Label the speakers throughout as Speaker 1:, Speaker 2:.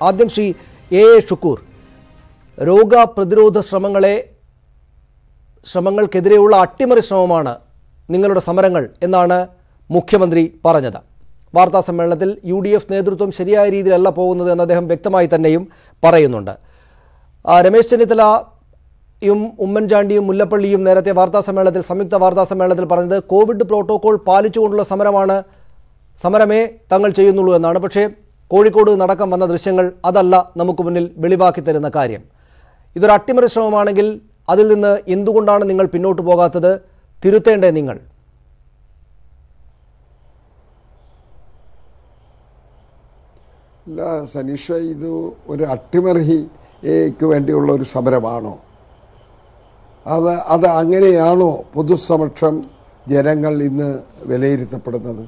Speaker 1: ആദ്യം Shri A A Shukkur രോഗപ്രതിരോധ ശ്രമങ്ങളെ ശ്രമങ്ങൾക്കെതിരെയുള്ള അട്ടിമറി ശ്രമമാണ് നിങ്ങളുടെ സമരങ്ങൾ എന്നാണ് മുഖ്യമന്ത്രി പറഞ്ഞത് വാർത്താ സമ്മേളനത്തിൽ യു ഡി എഫ് നേതൃത്വം ശരിയായ രീതിയിലല്ല പോകുന്നത് എന്ന് അദ്ദേഹം വ്യക്തമായി തന്നെയും പറയുന്നുണ്ട് ആ, രമേശ് ചെന്നിത്തലയും ഉമ്മൻചാണ്ടിയും മുല്ലപ്പള്ളിയും നേരത്തെ വാർത്താ സമ്മേളനത്തിൽ സംയുക്ത വാർത്താ സമ്മേളനത്തിൽ പറഞ്ഞത് കോവിഡ് പ്രോട്ടോകോൾ പാലിച്ചുകൊണ്ടുള്ള സമരമാണ് സമരമേ തങ്ങൾ ചെയ്യുന്നുള്ളൂ എന്നാണ് പക്ഷേ കോഴിക്കോട് നടക്കം വന്ന ദൃശ്യങ്ങൾ അതല്ല നമുക്ക് മുന്നിൽ വെളിവാക്കി തരുന്ന കാര്യം ഇതൊരു അട്ടിമറി ശ്രമമാണെങ്കിൽ അതിൽ നിന്ന് എന്തുകൊണ്ടാണ് നിങ്ങൾ പിന്നോട്ട് പോകാത്തത് തിരുത്തേണ്ടേ നിങ്ങൾ
Speaker 2: അല്ല സനീഷ ഇത് ഒരു അട്ടിമറിക്ക് വേണ്ടിയുള്ള ഒരു സമരമാണോ അത് അത് അങ്ങനെയാണോ പൊതുസമക്ഷം ജനങ്ങൾ ഇന്ന് വിലയിരുത്തപ്പെടുന്നത്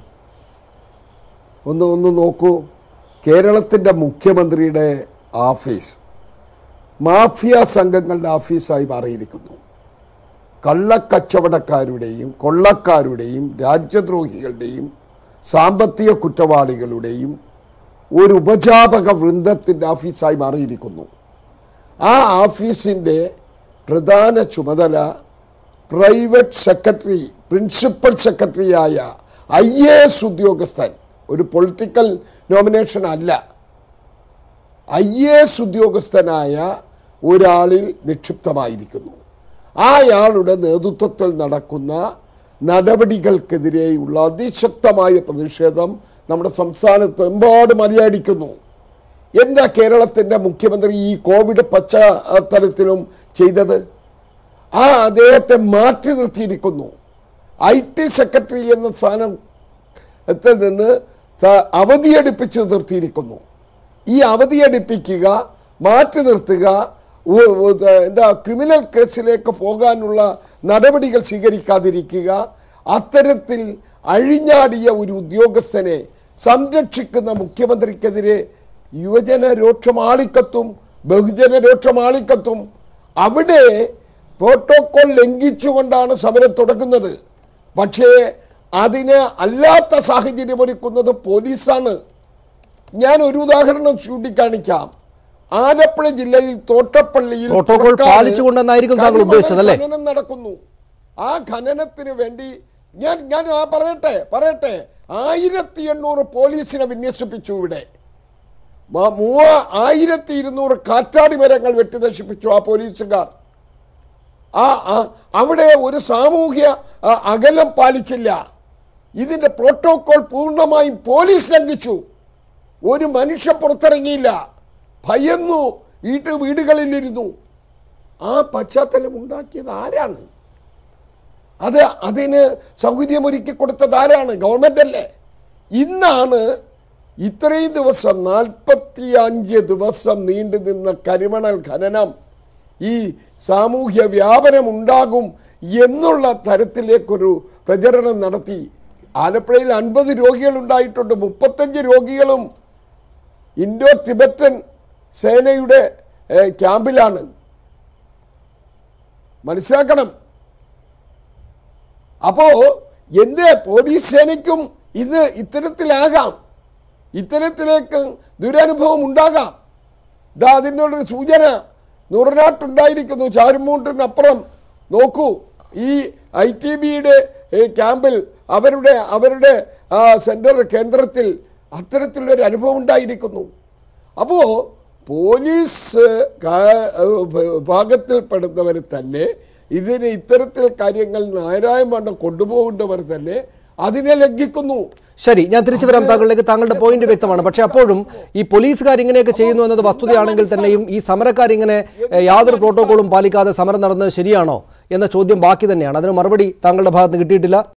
Speaker 2: ഒന്ന് ഒന്ന് നോക്കൂ കേരളത്തിൻ്റെ മുഖ്യമന്ത്രിയുടെ ഓഫീസ് മാഫിയ സംഘങ്ങളുടെ ഓഫീസായി മാറിയിരിക്കുന്നു കള്ളക്കച്ചവടക്കാരുടെയും കൊള്ളക്കാരുടെയും രാജ്യദ്രോഹികളുടെയും സാമ്പത്തിക കുറ്റവാളികളുടെയും ഒരു ഉപജാപക വൃന്ദത്തിൻ്റെ ഓഫീസായി മാറിയിരിക്കുന്നു ആ ഓഫീസിൻ്റെ പ്രധാന ചുമതല പ്രൈവറ്റ് സെക്രട്ടറി പ്രിൻസിപ്പൽ സെക്രട്ടറിയായ ഐ എ എസ് ഉദ്യോഗസ്ഥൻ ഒരു പൊളിറ്റിക്കൽ നോമിനേഷൻ അല്ല ഐ എ എസ് ഉദ്യോഗസ്ഥനായ ഒരാളിൽ നിക്ഷിപ്തമായിരിക്കുന്നു ആയാളുടെ നേതൃത്വത്തിൽ നടക്കുന്ന നടപടികൾക്കെതിരെയുള്ള അതിശക്തമായ പ്രതിഷേധം നമ്മുടെ സംസ്ഥാനത്ത് എമ്പാടും അലയടിക്കുന്നു എന്താ കേരളത്തിൻ്റെ മുഖ്യമന്ത്രി ഈ കോവിഡ് പശ്ചാത്തലത്തിലും ചെയ്തത് ആ അദ്ദേഹത്തെ മാറ്റി നിർത്തിയിരിക്കുന്നു ഐ ടി സെക്രട്ടറി എന്ന സ്ഥാനത്തിൽ നിന്ന് ത- അവധിയെടുപ്പിച്ച് നിർത്തിയിരിക്കുന്നു ഈ അവധിയെടുപ്പിക്കുക മാറ്റി നിർത്തുക ഉ- ഉ- എന്താ ക്രിമിനൽ കേസിലേക്ക് പോകാനുള്ള നടപടികൾ സ്വീകരിക്കാതിരിക്കുക അത്തരത്തിൽ അഴിഞ്ഞാടിയ ഒരു ഉദ്യോഗസ്ഥനെ സംരക്ഷിക്കുന്ന മുഖ്യമന്ത്രിക്കെതിരെ യുവജന രോക്ഷമാളിക്കത്തും ബഹുജന രോക്ഷമാളിക്കത്തും അവിടെ പ്രോട്ടോകോൾ ലംഘിച്ചുകൊണ്ടാണ് സമരം തുടങ്ങുന്നത് പക്ഷേ അതിന് അല്ലാത്ത സാഹചര്യം ഒരുക്കുന്നത് പോലീസാണ് ഞാൻ ഒരു ഉദാഹരണം ചൂണ്ടിക്കാണിക്കാം ആലപ്പുഴ ജില്ലയിൽ തോട്ടപ്പള്ളിയിൽ
Speaker 1: പ്രോട്ടോകോൾ
Speaker 2: പുറക്കാട്
Speaker 1: പാലിച്ചുകൊണ്ടെന്നായിരിക്കും താങ്കൾ
Speaker 2: കരിമണൽ
Speaker 1: ഉദ്ദേശിച്ചത്, അല്ലേ?
Speaker 2: ഖനനം നടക്കുന്നു ആ ഖനനത്തിന് വേണ്ടി ഞാൻ ഞാൻ ആ പറയട്ടെ പറയട്ടെ ആയിരത്തി എണ്ണൂറ് പോലീസിനെ വിന്യസിപ്പിച്ചു ഇവിടെ മ- മൂവ ആയിരത്തി ഇരുന്നൂറ് കാറ്റാടി മരങ്ങൾ വെട്ടി നശിപ്പിച്ചു ആ പോലീസുകാർ ആ ആ- അവിടെ ഒരു സാമൂഹ്യ ആ, അകലം പാലിച്ചില്ല ഇതിന്റെ പ്രോട്ടോകോൾ പൂർണ്ണമായും പോലീസ് ലംഘിച്ചു ഒരു മനുഷ്യൻ പുറത്തിറങ്ങിയില്ല ഭയന്നു വീട്ട് വീടുകളിലിരുന്നു ആ പശ്ചാത്തലം ഉണ്ടാക്കിയത് ആരാണ് അത് അതിന് സൗകര്യമൊരുക്കി കൊടുത്തത് ആരാണ് ഗവൺമെന്റ് അല്ലേ ഇന്നാണ് ഇത്രയും ദിവസം നാൽപ്പത്തി അഞ്ച് ദിവസം നീണ്ടു നിന്ന കരിമണൽ ഖനനം ഈ സാമൂഹ്യ വ്യാപനം ഉണ്ടാകും എന്നുള്ള തരത്തിലേക്കൊരു പ്രചരണം നടത്തി ആലപ്പുഴയിൽ അൻപത് രോഗികൾ ഉണ്ടായിട്ടുണ്ട് മുപ്പത്തഞ്ച് രോഗികളും ഇൻഡോ ടിബറ്റൻ സേനയുടെ ഏഹ്, ക്യാമ്പിലാണ് മനസ്സിലാക്കണം അപ്പോ എന്ത് പോലീസ് സേനയ്ക്കും ഇത് ഇത്തരത്തിലാകാം ഇത്തരത്തിലേക്ക് ദുരനുഭവം ഉണ്ടാകാം ഇതാ അതിനുള്ളൊരു സൂചന നൂറിനാട്ടുണ്ടായിരിക്കുന്നു ചാരുമൂട്ടിനപ്പുറം നോക്കൂ ഈ ഐ ടി ബിയുടെ ക്യാമ്പിൽ അവരുടെ അവരുടെ ആ, സെന്റർ കേന്ദ്രത്തിൽ അത്തരത്തിലുള്ളൊരു അനുഭവം ഉണ്ടായിരിക്കുന്നു അപ്പോൾ പോലീസ് കാ- വിഭാഗത്തിൽപ്പെടുന്നവർ തന്നെ ഇതിന് ഇത്തരത്തിൽ കാര്യങ്ങൾ നാരായണം കൊണ്ടുപോകേണ്ടവർ തന്നെ അതിനെ ലംഘിക്കുന്നു
Speaker 1: ശരി ഞാൻ തിരിച്ചു വരാം താങ്കളിലേക്ക് താങ്കളുടെ പോയിന്റ് വ്യക്തമാണ് പക്ഷെ അപ്പോഴും ഈ പോലീസുകാർ ഇങ്ങനെയൊക്കെ ചെയ്യുന്നു എന്നത് വസ്തുതയാണെങ്കിൽ തന്നെയും ഈ സമരക്കാർ ഇങ്ങനെ ഏഹ്, യാതൊരു പ്രോട്ടോകോളും പാലിക്കാതെ സമരം നടന്നത് ശരിയാണോ എന്ന ചോദ്യം ബാക്കി തന്നെയാണ് അതിന് മറുപടി താങ്കളുടെ ഭാഗത്ത് നിന്ന് കിട്ടിയിട്ടില്ല